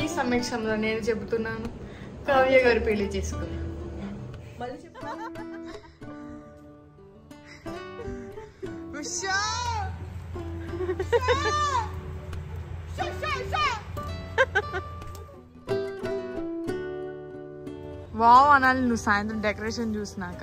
సమక్షంలో నేను చెబుతున్నాను కావ్య గారు పెళ్లి చేసుకుని వావ్ అనాలి నువ్వు సాయంత్రం డెకరేషన్ చూసినాక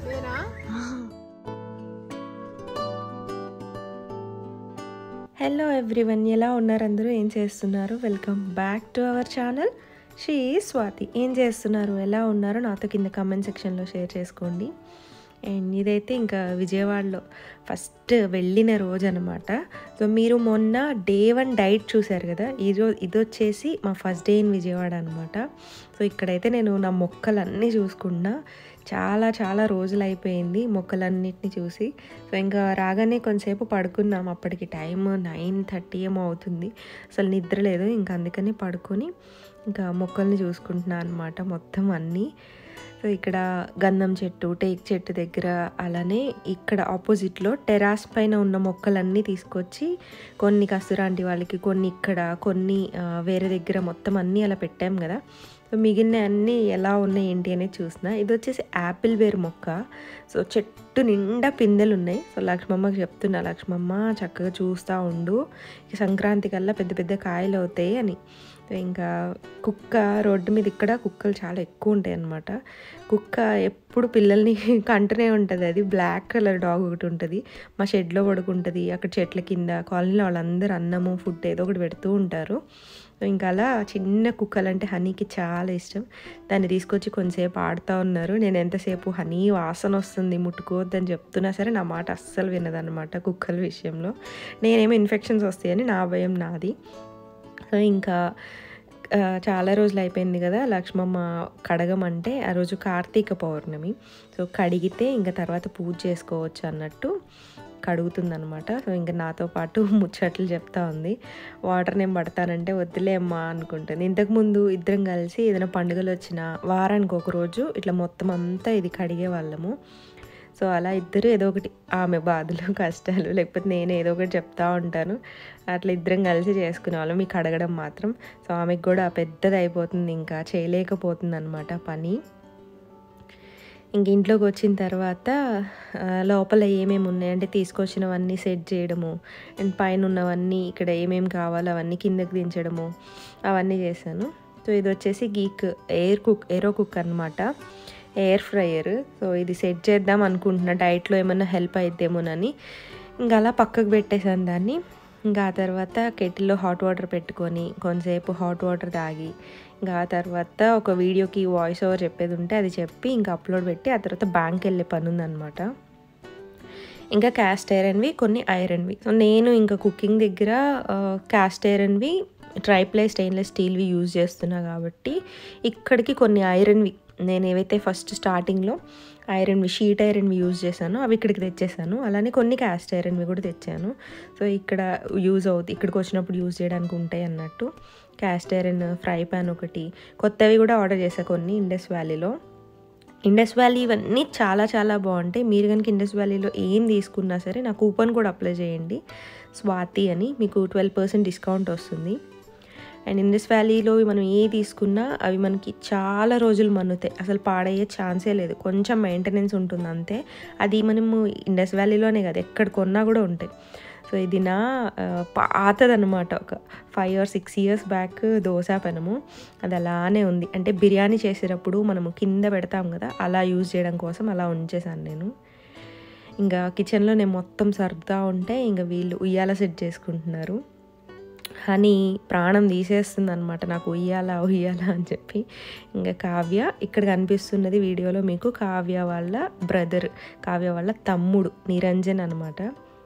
హలో ఎవ్రీవన్ ఎలా ఉన్నారు అందరూ ఏం చేస్తున్నారు welcome back to our channel she Swathi ఏం చేస్తున్నారు ఎలా ఉన్నారో నాతో కింద కామెంట్ సెక్షన్లో షేర్ చేసుకోండి అండ్ ఇదైతే ఇంకా విజయవాడలో ఫస్ట్ వెళ్ళిన రోజు అనమాట సో మీరు మొన్న డే వన్ డైట్ చూశారు కదా ఈరోజు ఇది వచ్చేసి మా ఫస్ట్ డే ఇన్ విజయవాడ అనమాట సో ఇక్కడైతే నేను నా మొక్కలన్నీ చూసుకున్నా చాలా చాలా రోజులు అయిపోయింది మొక్కలన్నిటిని చూసి సో ఇంకా రాగానే కొంతసేపు పడుకున్నాం అప్పటికి టైం నైన్ థర్టీ ఏమో అవుతుంది అసలు నిద్ర లేదు ఇంకా అందుకని పడుకొని ఇంకా మొక్కల్ని చూసుకుంటున్నా అనమాట మొత్తం అన్నీ సో ఇక్కడ గంధం చెట్టు టేక్ చెట్టు దగ్గర అలానే ఇక్కడ ఆపోజిట్లో టెరాస్ పైన ఉన్న మొక్కలన్నీ తీసుకొచ్చి కొన్ని కస్తురాంటి వాళ్ళకి కొన్ని ఇక్కడ కొన్ని ఆ, వేరే దగ్గర మొత్తం అన్నీ అలా పెట్టాం కదా సో మిగిలిన అన్నీ ఎలా ఉన్నాయి ఏంటి అనేది చూసిన ఇది వచ్చేసి యాపిల్ బేర్ మొక్క సో చెట్టు నిండా పిందెలు ఉన్నాయి సో లక్ష్మమ్మకి చెప్తున్నా లక్ష్మమ్మ చక్కగా చూస్తూ ఉండు ఈ సంక్రాంతి కల్లా పెద్ద పెద్ద కాయలు అవుతాయి అని సో ఇంకా కుక్క రోడ్డు మీద ఇక్కడ కుక్కలు చాలా ఎక్కువ ఉంటాయి అన్నమాట కుక్క ఎప్పుడు పిల్లల్ని కంటూనే ఉంటుంది అది బ్లాక్ కలర్ డాగ్ ఒకటి ఉంటుంది మా షెడ్లో పడుకుంటుంది అక్కడ చెట్ల కింద కాలనీలో వాళ్ళందరూ అన్నము ఫుడ్ ఏదో ఒకటి పెడుతూ ఉంటారు సో ఇంకా అలా చిన్న కుక్కలంటే హనీకి చాలా ఇష్టం దాన్ని తీసుకొచ్చి కొంతసేపు ఆడుతూ ఉన్నారు నేను ఎంతసేపు హనీ వాసన వస్తుంది ముట్టుకోవద్దని చెప్తున్నా సరే నా మాట అస్సలు వినదన్నమాట కుక్కల విషయంలో నేనేమో ఇన్ఫెక్షన్స్ వస్తాయని నా భయం నాది సో ఇంకా ఆ, చాలా రోజులు అయిపోయింది కదా లక్ష్మమ్మ కడగమంటే ఆ రోజు కార్తీక పౌర్ణమి సో కడిగితే ఇంకా తర్వాత పూజ చేసుకోవచ్చు అన్నట్టు కడుగుతుందనమాట సో ఇంకా నాతో పాటు ముచ్చట్లు చెప్తా ఉంది వాటర్ నేను పడతానంటే వద్దులే అమ్మా అనుకుంటుంది ఇంతకుముందు ఇద్దరం కలిసి ఏదైనా పండుగలు వచ్చినా వారానికి ఒక రోజు ఇట్లా మొత్తం అంతా ఇది కడిగే వాళ్ళము సో అలా ఇద్దరు ఏదో ఒకటి ఆమె బాధలు కష్టాలు లేకపోతే నేను ఏదో ఒకటి చెప్తా ఉంటాను అట్లా ఇద్దరం కలిసి చేసుకునే వాళ్ళం మీకు అడగడం మాత్రం సో ఆమెకు కూడా పెద్దది అయిపోతుంది ఇంకా చేయలేకపోతుంది అనమాట పని ఇంక ఇంట్లోకి వచ్చిన తర్వాత ఆ, లోపల ఏమేమి ఉన్నాయంటే తీసుకొచ్చినవన్నీ సెట్ చేయడము అండ్ పైన ఉన్నవన్నీ ఇక్కడ ఏమేమి కావాలో అవన్నీ కిందకి దించడము అవన్నీ చేశాను సో ఇది వచ్చేసి Geek air cook aero cook అనమాట ఎయిర్ ఫ్రైయర్ సో ఇది సెట్ చేద్దాం అనుకుంటున్నా డైట్లో ఏమన్నా హెల్ప్ అయిద్దేమోనని ఇంకా అలా పక్కకు పెట్టేశాను దాన్ని ఇంకా ఆ తర్వాత కెటిల్లో హాట్ వాటర్ పెట్టుకొని కొంతసేపు హాట్ వాటర్ తాగి ఇంకా ఆ తర్వాత ఒక వీడియోకి వాయిస్ ఓవర్ చెప్పేది ఉంటే అది చెప్పి ఇంకా అప్లోడ్ పెట్టి ఆ తర్వాత బ్యాంక్ వెళ్ళే పని ఉందన్నమాట ఇంకా క్యాస్ట్ ఐరన్వి కొన్ని ఐరన్వి సో నేను ఇంకా కుకింగ్ దగ్గర క్యాస్ట్ ఐరన్వి ట్రైప్లై స్టెయిన్లెస్ స్టీల్వి యూజ్ చేస్తున్నా కాబట్టి ఇక్కడికి కొన్ని ఐరన్వి నేను ఏవైతే ఫస్ట్ స్టార్టింగ్లో ఐరన్వి షీట్ ఐరన్వి యూజ్ చేశానో అవి ఇక్కడికి తెచ్చేసాను అలానే కొన్ని క్యాస్ట్ ఐరన్వి కూడా తెచ్చాను సో ఇక్కడ యూజ్ అవుతుంది ఇక్కడికి వచ్చినప్పుడు యూజ్ చేయడానికి ఉంటాయి అన్నట్టు క్యాస్ట్ ఐరన్ ఫ్రై ప్యాన్ ఒకటి కొత్తవి కూడా ఆర్డర్ చేసా కొన్ని ఇండస్ వ్యాలీలో ఇండస్ వ్యాలీ ఇవన్నీ చాలా చాలా బాగుంటాయి మీరు కనుక ఇండస్ వ్యాలీలో ఏం తీసుకున్నా సరే నా కూపన్ కూడా అప్లై చేయండి స్వాతి అని మీకు ట్వెల్వ్ పర్సెంట్ డిస్కౌంట్ వస్తుంది అండ్ ఇండస్ వ్యాలీలో మనం ఏ తీసుకున్నా అవి మనకి చాలా రోజులు మన్నుతాయి అసలు పాడయ్యే ఛాన్సే లేదు కొంచెం మెయింటెనెన్స్ ఉంటుంది అంతే అది మనము ఇండస్ వ్యాలీలోనే కదా ఎక్కడ కొన్నా కూడా ఉంటాయి సో ఇది నా పాతదనమాట ఒక five or six years back dosa పెనము అది అలానే ఉంది అంటే బిర్యానీ చేసేటప్పుడు మనము కింద పెడతాం కదా అలా యూజ్ చేయడం కోసం అలా ఉంచేసాను నేను ఇంకా కిచెన్లో నేను మొత్తం సర్దుతా ఉంటే ఇంకా వీళ్ళు ఉయ్యాల సెట్ చేసుకుంటున్నారు హనీ ప్రాణం తీసేస్తుంది అనమాట నాకు ఉయ్యాల ఉయ్యాల అని చెప్పి ఇంకా కావ్య ఇక్కడ కనిపిస్తున్నది వీడియోలో మీకు కావ్య వాళ్ళ బ్రదర్ కావ్య వాళ్ళ తమ్ముడు నిరంజన్ అనమాట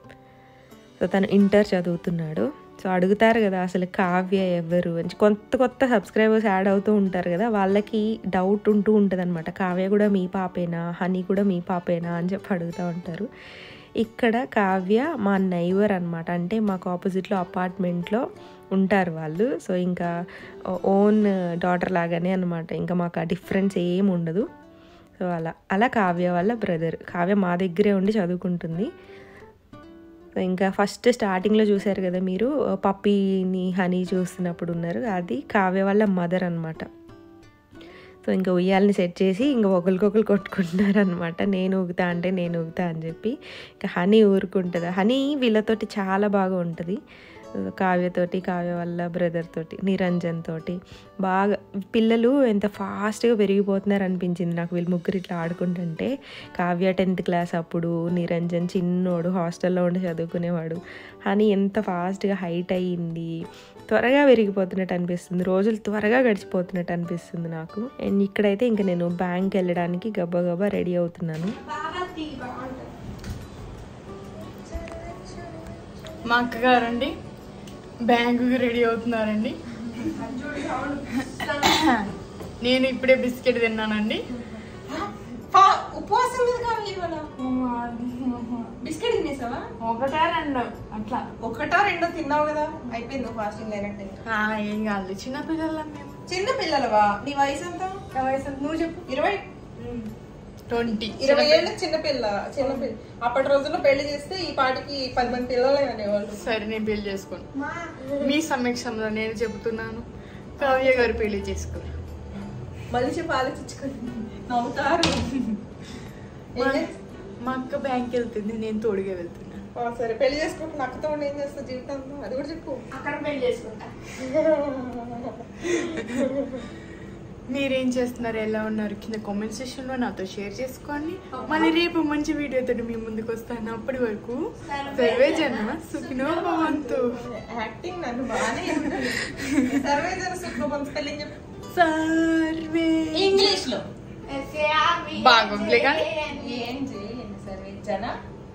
సో తను ఇంటర్ చదువుతున్నాడు సో అడుగుతారు కదా అసలు కావ్య ఎవరు అని కొత్త కొత్త సబ్స్క్రైబర్స్ యాడ్ అవుతూ ఉంటారు కదా వాళ్ళకి డౌట్ ఉంటూ ఉంటుంది అనమాట కావ్య కూడా మీ పాపేనా హనీ కూడా మీ పాపేనా అని చెప్పి అడుగుతూ ఉంటారు ఇక్కడ కావ్య మా నైవర్ అనమాట అంటే మాకు ఆపోజిట్లో అపార్ట్మెంట్లో ఉంటారు వాళ్ళు సో ఇంకా ఓన్ డాటర్ లాగానే అనమాట ఇంకా మాకు ఆ డిఫరెన్స్ ఏం ఉండదు సో అలా అలా కావ్య వాళ్ళ బ్రదర్ కావ్య మా దగ్గరే ఉండి చదువుకుంటుంది ఇంకా ఫస్ట్ స్టార్టింగ్లో చూశారు కదా మీరు పప్పీని హనీ చూస్తున్నప్పుడు ఉన్నారు అది కావ్య వాళ్ళ మదర్ అనమాట సో ఇంకా ఉయ్యాలని సెట్ చేసి ఇంకా ఒకరికొకరు కొట్టుకుంటున్నారు అనమాట నేను ఊగుతా అంటే నేను ఊగుతా అని చెప్పి ఇంకా హనీ ఊరుకుంటుంది హనీ వీళ్ళతోటి చాలా బాగా ఉంటుంది కావ్యతోటి కావ్య వాళ్ళ బ్రదర్ తోటి నిరంజన్ తోటి బాగా పిల్లలు ఎంత ఫాస్ట్గా పెరిగిపోతున్నారు అనిపించింది నాకు వీళ్ళు ముగ్గురు ఇట్లా ఆడుకుంటుంటే కావ్య టెన్త్ క్లాస్ అప్పుడు నిరంజన్ చిన్నోడు హాస్టల్లో ఉండి చదువుకునేవాడు అని ఎంత ఫాస్ట్గా హైట్ అయ్యింది త్వరగా పెరిగిపోతున్నట్టు అనిపిస్తుంది రోజులు త్వరగా గడిచిపోతున్నట్టు అనిపిస్తుంది నాకు అండ్ ఇక్కడైతే ఇంకా నేను బ్యాంక్ వెళ్ళడానికి గబ్బా గబ్బా రెడీ అవుతున్నాను మా అక్కగారండి బ్యాంకుకి రెడీ అవుతున్నారండి నేను ఇప్పుడే బిస్కెట్ తిన్నానండి ఉపవాసం మీద కావాలి ఇవాళ బిస్కెట్ తినేసావా ఒకటే రెండు అట్లా ఒకటో రెండో తిన్నావు కదా అయిపోయింది నువ్వు ఫాస్టింగ్ లేనట్టే ఆ, ఏం కాదు చిన్నపిల్లలం మేము చిన్న పిల్లలవా నీ వయసు ఎంత వయసు నువ్వు చెప్పు ఇరవై ట్వంటీ ఇరవై ఏళ్ళ చిన్న పిల్ల చిన్న పిల్ల అప్పటి రోజుల్లో పెళ్లి చేస్తే ఈ పాటికి పది మంది పిల్లలే అనేవాళ్ళు సరే నేను పెళ్లి చేసుకోను మీ సమక్షంలో నేను చెబుతున్నాను కావ్య గారు పెళ్లి చేసుకోరు మళ్ళీ చెప్పి ఆలోచించుకొని నవ్వుతారు ఏం చేస్తా- మా అక్క బ్యాంక్ వెళ్తుంది నేను తోడుగా వెళ్తున్నా ఆ, సరే పెళ్లి చేసుకుంటున్న అక్కతో ఉండి ఏం చేస్తావు జీవితంలో అది కూడా చెప్పు అక్కడ పెళ్లి చేసుకుంటా మీరేం చేస్తున్నారు ఎలా ఉన్నారు కింద కామెంట్ సెక్షన్ లో నాతో షేర్ చేసుకోండి మళ్ళీ రేపు మంచి వీడియోతో మీ ముందుకు వస్తాను అప్పటి వరకు సర్వే జన సుఖినో భవంతు యాక్టింగ్ నన్ను బాగానే సర్వే జన సుఖం స్పెల్లింగ్ చెప్పు సర్వే ఇంగ్లీష్ లో బాగుంది కానీ ఏం చేయండి సర్వే జన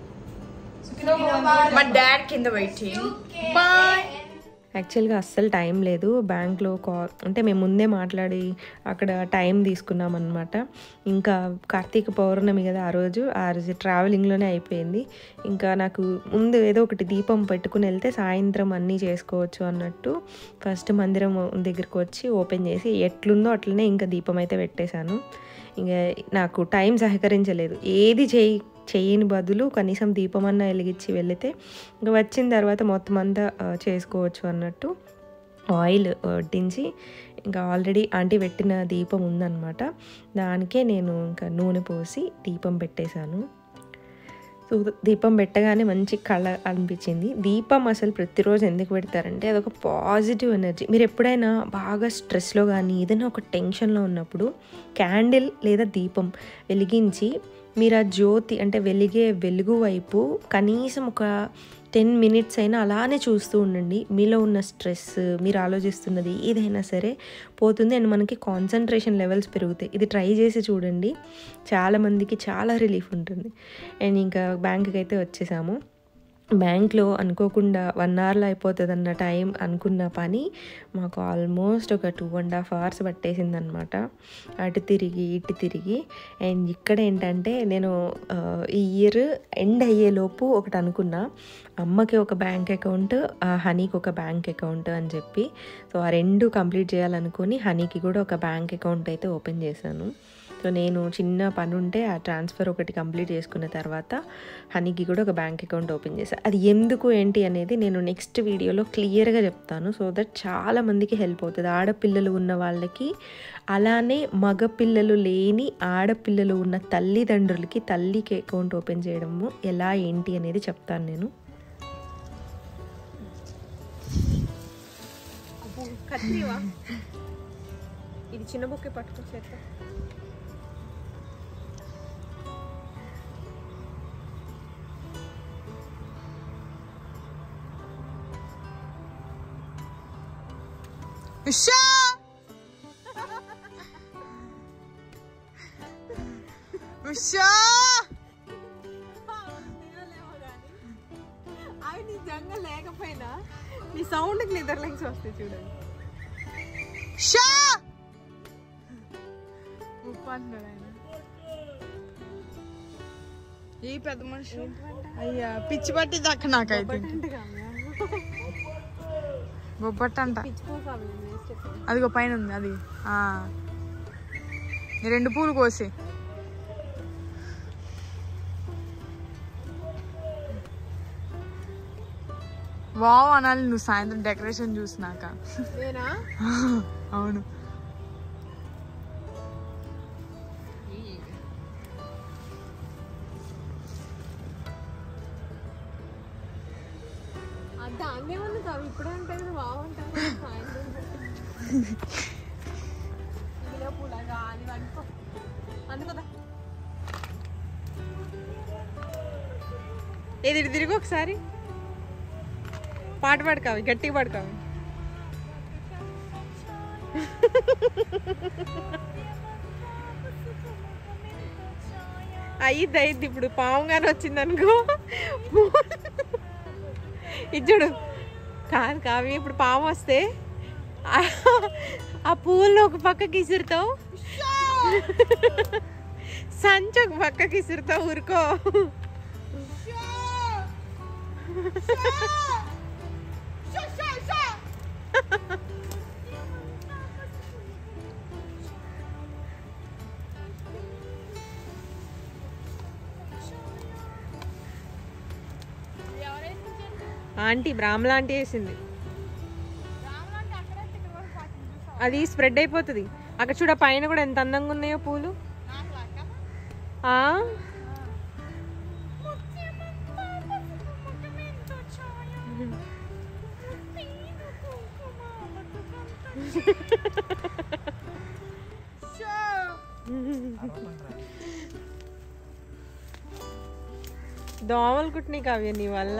సుఖినో మా డాడ్ కింద వెయిటింగ్ బాయ్ యాక్చువల్గా అస్సలు టైం లేదు బ్యాంక్లో కా అంటే మేము ముందే మాట్లాడి అక్కడ టైం తీసుకున్నాం అనమాట ఇంకా కార్తీక పౌర్ణమి కదా ఆ రోజు ఆ రోజు ట్రావెలింగ్లోనే అయిపోయింది ఇంకా నాకు ముందు ఏదో ఒకటి దీపం పెట్టుకుని వెళ్తే సాయంత్రం అన్నీ చేసుకోవచ్చు అన్నట్టు ఫస్ట్ మందిరం దగ్గరికి వచ్చి ఓపెన్ చేసి ఎట్లుందో అట్లనే ఇంకా దీపం అయితే పెట్టేశాను ఇంకా నాకు టైం సహకరించలేదు ఏది చేయి చెయ్యని బదులు కనీసం దీపమన్నా వెలిగించి వెళితే ఇంకా వచ్చిన తర్వాత మొత్తం అంతా ఆ, చేసుకోవచ్చు అన్నట్టు ఆయిల్ వడ్డించి ఇంకా ఆల్రెడీ ఆంటీ పెట్టిన దీపం ఉందన్నమాట దానికే నేను ఇంకా నూనె పోసి దీపం పెట్టేశాను సో దీపం పెట్టగానే మంచి కళ అనిపించింది దీపం అసలు ప్రతిరోజు ఎందుకు పెడతారంటే అదొక పాజిటివ్ ఎనర్జీ మీరు ఎప్పుడైనా బాగా స్ట్రెస్లో కానీ ఏదైనా ఒక టెన్షన్లో ఉన్నప్పుడు క్యాండిల్ లేదా దీపం వెలిగించి మీరు ఆ జ్యోతి అంటే వెలిగే వెలుగు వైపు కనీసం ఒక టెన్ మినిట్స్ అయినా అలానే చూస్తూ ఉండండి మీలో ఉన్న స్ట్రెస్ మీరు ఆలోచిస్తున్నది ఏదైనా సరే పోతుంది అండ్ మనకి కాన్సన్ట్రేషన్ లెవెల్స్ పెరుగుతాయి ఇది ట్రై చేసి చూడండి చాలామందికి చాలా రిలీఫ్ ఉంటుంది అండ్ ఇంకా బ్యాంక్కి అయితే వచ్చేసాము బ్యాంక్లో అనుకోకుండా వన్ అవర్లో అయిపోతుంది అన్న టైం అనుకున్న పని మాకు ఆల్మోస్ట్ ఒక టూ అండ్ హాఫ్ అవర్స్ పట్టేసింది అనమాట అటు తిరిగి ఇటు తిరిగి అండ్ ఇక్కడ ఏంటంటే నేను ఆ, ఈ ఇయర్ ఎండ్ అయ్యేలోపు ఒకటి అనుకున్నా అమ్మకి ఒక బ్యాంక్ అకౌంట్ హనీకి ఒక బ్యాంక్ అకౌంట్ అని చెప్పి సో ఆ రెండు కంప్లీట్ చేయాలనుకుని హనీకి కూడా ఒక బ్యాంక్ అకౌంట్ అయితే ఓపెన్ చేశాను సో నేను చిన్న పని ఉంటే ఆ ట్రాన్స్ఫర్ ఒకటి కంప్లీట్ చేసుకున్న తర్వాత హనీకి కూడా ఒక బ్యాంక్ అకౌంట్ ఓపెన్ చేశాను అది ఎందుకు ఏంటి అనేది నేను నెక్స్ట్ వీడియోలో క్లియర్గా చెప్తాను సో దట్ చాలా మందికి హెల్ప్ అవుతుంది ఆడపిల్లలు ఉన్న వాళ్ళకి అలానే మగ పిల్లలు లేని ఆడపిల్లలు ఉన్న తల్లిదండ్రులకి తల్లికి అకౌంట్ ఓపెన్ చేయడము ఎలా ఏంటి అనేది చెప్తాను నేను కత్తివా ఇది చిన్న బుక్కే పట్టుకో చేత్తో ఉషా ఉషా అవి నిజంగా లేకపోయినా నీ సౌండ్కి నిద్ర లెగ్స్ వస్తాయి చూడండి షా ఉప్పు అంటున్నాడు ఆయన ఈ పెద్ద మనిషి అయ్యా పిచ్చి పట్టి దక్క నాకైతే బొబ్బట్ట అంట అదిగో పైన ఉంది అది ఆ. ఈ రెండు పూలు కోసి వావ్ అనాలి నువ్వు సాయంత్రం డెకరేషన్ చూసినాక నేనా అవును అది దాన్నే ఉంది కావు ఇప్పుడే అంటే బాగుంటుంది సాయంత్రం ఇలా పులగా అని వండుకో అందుకోదా ఏది ఇటు తిరిగి ఒకసారి పాట పాడుకావి గట్టిగా పాడుకావి అయ్యిద్ది అయ్యిద్ది ఇప్పుడు పావుగానే వచ్చింది అనుకో ఇచ్చుడు కాదు కావి ఇప్పుడు పాము వస్తే ఆ- ఆ పూలను ఒక పక్కకి ఇసురుతావు సంచి ఒక పక్కకి ఇసురుతావు ఊరుకో ఆంటీ బ్రాహ్మణ ఆంటీ వేసింది అది స్ప్రెడ్ అయిపోతుంది అక్కడ చూడ పైన కూడా ఎంత అందంగా ఉన్నాయో పూలు ఆ? దోమలు కుట్టినాయి కావ్య నీ వల్ల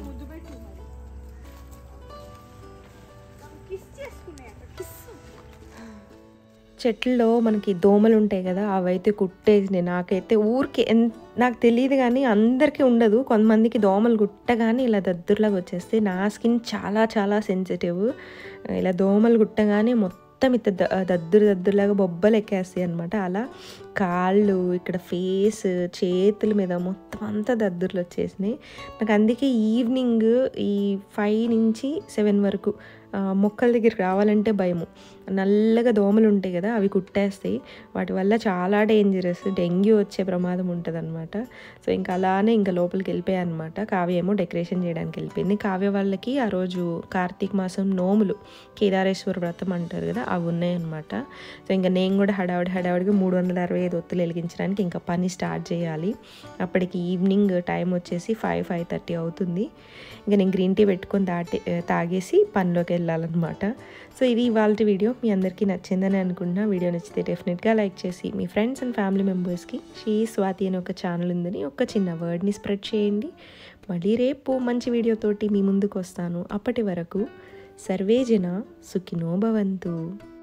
చెట్లలో మనకి దోమలు ఉంటాయి కదా అవైతే కుట్టేసినాయి నాకైతే ఊరికి ఎన్ నాకు తెలియదు కానీ అందరికీ ఉండదు కొంతమందికి దోమలు కుట్టగానే ఇలా దద్దుర్లాగా వచ్చేస్తాయి నా స్కిన్ చాలా చాలా సెన్సిటివ్ ఇలా దోమలు కుట్టగానే మొత్తం ఇత ద- దద్దురు దద్దురులాగా బొబ్బలు ఎక్కేస్తాయి అనమాట అలా కాళ్ళు ఇక్కడ ఫేస్ చేతుల మీద మొత్తం అంతా దద్దుర్లు వచ్చేసినాయి నాకు అందుకే ఈవినింగ్ ఈ ఫైవ్ నుంచి సెవెన్ వరకు ఆ, మొక్కల దగ్గరికి రావాలంటే భయము నల్లగా దోమలు ఉంటాయి కదా అవి కుట్టేస్తాయి వాటి వల్ల చాలా డేంజరస్ డెంగ్యూ వచ్చే ప్రమాదం ఉంటుంది అనమాట సో ఇంకా అలానే ఇంకా లోపలికి వెళ్ళిపోయాయి అనమాట కావ్య ఏమో డెకరేషన్ చేయడానికి వెళ్ళిపోయింది కావ్య వాళ్ళకి ఆ రోజు కార్తీక మాసం నోములు కేదారేశ్వర వ్రతం అంటారు కదా అవి ఉన్నాయన్నమాట సో ఇంకా నేను కూడా హడావిడి హడావిడిగా మూడు వందల అరవై ఐదు ఒత్తులు వెలిగించడానికి ఇంకా పని స్టార్ట్ చేయాలి అప్పటికి ఈవినింగ్ టైం వచ్చేసి ఫైవ్ ఫైవ్ థర్టీ అవుతుంది ఇంకా నేను గ్రీన్ టీ పెట్టుకొని దాటి తాగేసి పనిలోకి వెళ్ళాలన్నమాట సో ఇది ఇవాళ వీడియో మీ అందరికీ నచ్చిందని అనుకుంటున్నా వీడియో నచ్చితే డెఫినెట్గా లైక్ చేసి మీ ఫ్రెండ్స్ అండ్ ఫ్యామిలీ మెంబర్స్కి షీ స్వాతి అని ఒక ఛానల్ ఉందని ఒక చిన్న వర్డ్ని స్ప్రెడ్ చేయండి మళ్ళీ రేపు మంచి వీడియోతోటి మీ ముందుకు వస్తాను అప్పటి వరకు సర్వే జన సుఖినో భవంతు